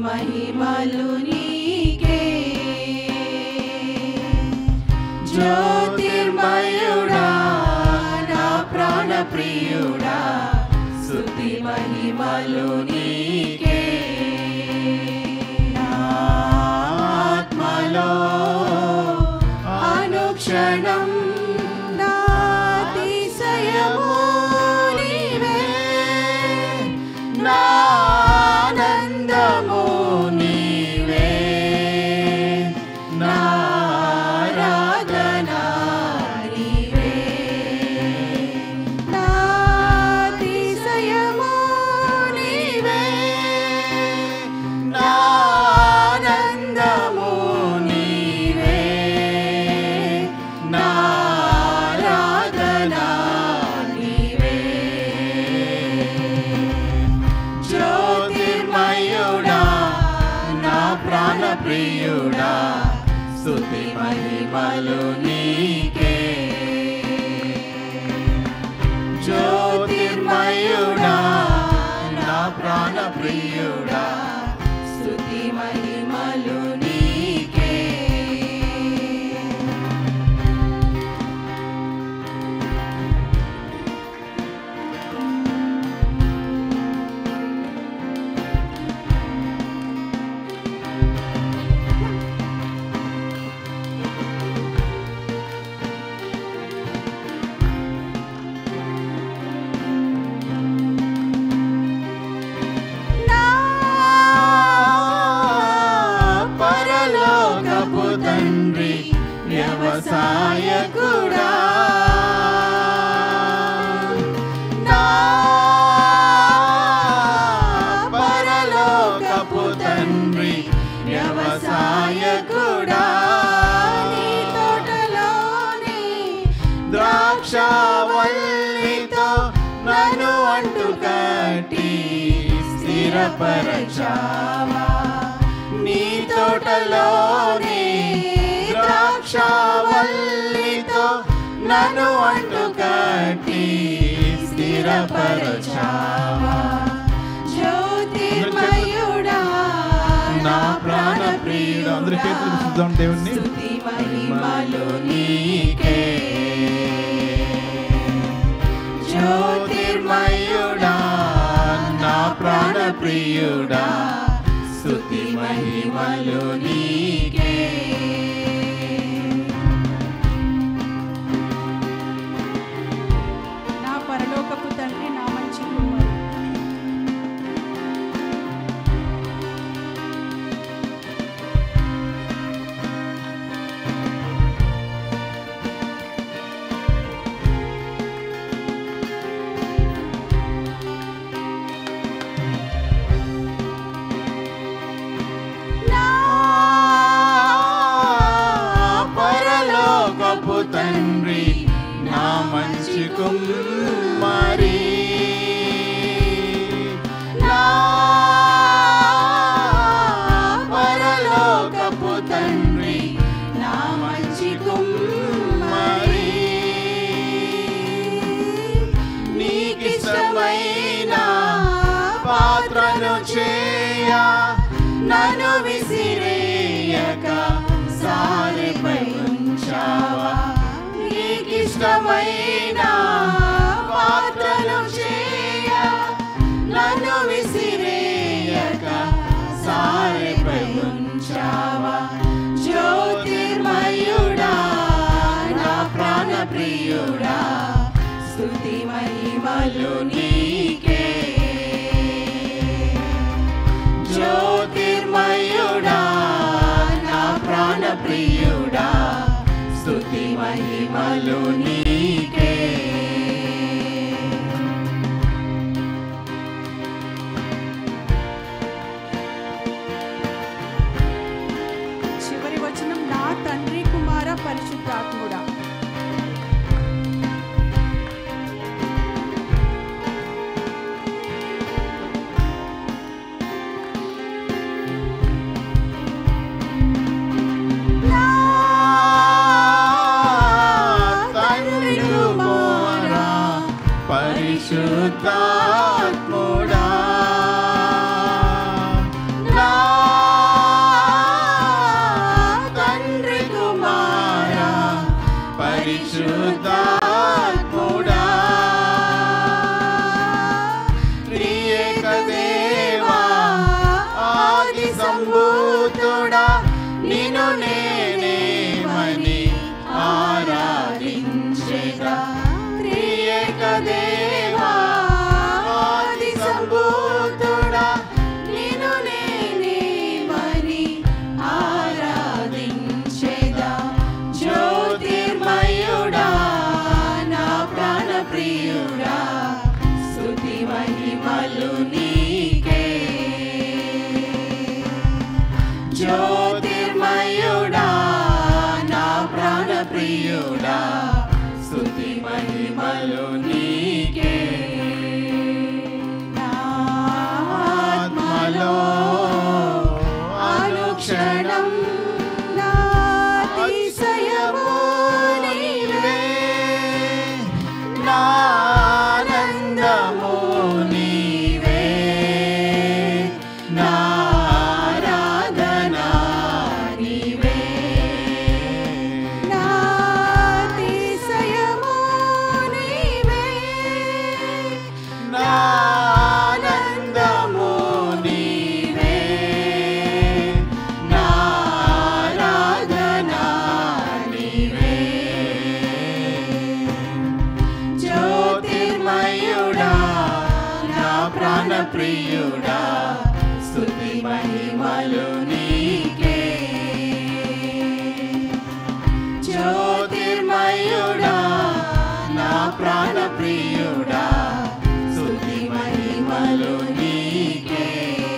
మహిమలు నీకే జ్యోతిర్మయుడా నా ప్రాణ ప్రియుడా స్తుతి మహిమలు నీకే నా ఆత్మలో అనుక్షణం నా అతిశయము నీవే నా ఆనందము నీవే నా ఆరాధన నీవే నా అతిశయము నీవే నా ఆనందము నీవే నా ఆరాధన నీవే జ్యోతిర్మయుడా నా ప్రాణ ప్రియుడా స్తుతి మహిమలు నీకే జ్యోతిర్మయుడా నా ప్రాణ ప్రియుడా స్తుతి మహిమలు నీకే నా పరలోకపు తండ్రి వ్యవసాయకుడా నా పరలోకపు తండ్రి వ్యవసాయకుడా నీ తోటలోని ద్రాక్షవల్లితో నన్ను అంటు కట్టి స్థిరపరచావా నీ తోటలోని ద్రాక్షవల్లితో నన్ను అంటు కట్టి స్థిరపరచావా జ్యోతిర్మయుడా నా ప్రాణ ప్రియుడు అందరి చేతులు చూద్దాం దేవుణ్ణి స్తుతి మహిమలు నీకే జ్యోతిర్మయుడా నా ప్రాణ ప్రియుడా స్తుతి మహిమలు నీకే నా పరలోకపు తండ్రి నా మంచి కుమారుడు నా పరలోకపు తండ్రి నా మంచి కుమారి నా పరలోకపు తండ్రి నా మంచి కుమారి నీకిష్టమైన పాత్రను చేయ నన్ను విసిరేయక సారిపై ఉంచావా నీకిష్టమైన పాత్రను చేయ నన్ను విసిరేయక సారిపై ఉంచావా జ్యోతిర్మయుడా నా ప్రాణ ప్రియుడా స్తుతి మహిమలు నీకే జ్యోతిర్మయుడా నా ప్రాణ ప్రియుడా స్తుతి మహిమలు నీకే చివరి వచనం నా తండ్రి కుమార పరిశుద్ధాత్ముడా నా తండ్రి కుమారా పరిశుద్ధాత్ముడా నా దించేదా త్రియేక దేవా ఆది సంభూతుడా నిన్ను నేనే మరి ఆరాధించేదా జ్యోతిర్మయుడా నా ప్రాణ ప్రియుడా స్తుతి మహిమలు నీకే జ్యోతిర్మయుడా నా ప్రాణ ప్రియుడా స్తుతి మహిమలు నీకే నా ఆత్మలో అనుక్షణం నా అతిశయము నీవే నా ఆనందము నీవే నా ఆరాధన నీవే నా అతిశయము నీవే నా ఆనందము నీవే నా ఆరాధన నీవే జ్యోతిర్మయుడా నా ప్రాణ ప్రియుడా స్తుతి మహిమలు నీకే జ్యోతిర్మయుడా నా ప్రాణ ప్రియుడా స్తుతి మహిమలు నీకే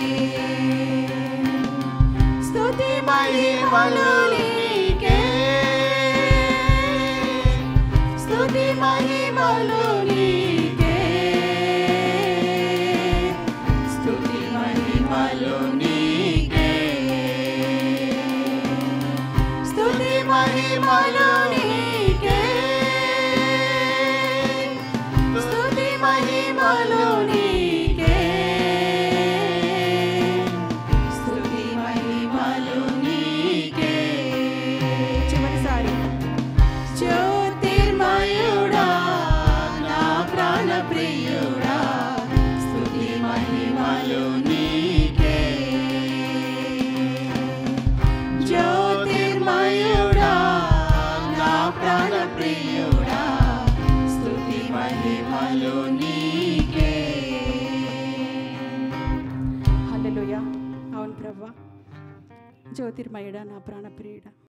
స్తుతి మహిమలు నీకే స్తుతి మహిమలు నీకే స్తుతి మహిమలు నీకే స్తుతి మహిమలు నీకే స్తుతి మహిమలు నీకే స్తుతి మహిమలు నీకే చివరిసారి జ్యోతిర్మయుడా నా ప్రాణ ప్రియుడా స్తుతి మహిమలు నీకే జ్యోతిర్మయుడా నా ప్రాణ ప్రియుడా స్తుతి మహిమలు నీకే హల్లెలూయా అవును ప్రభా జ్యోతిర్మయుడా నా ప్రాణప్రియుడా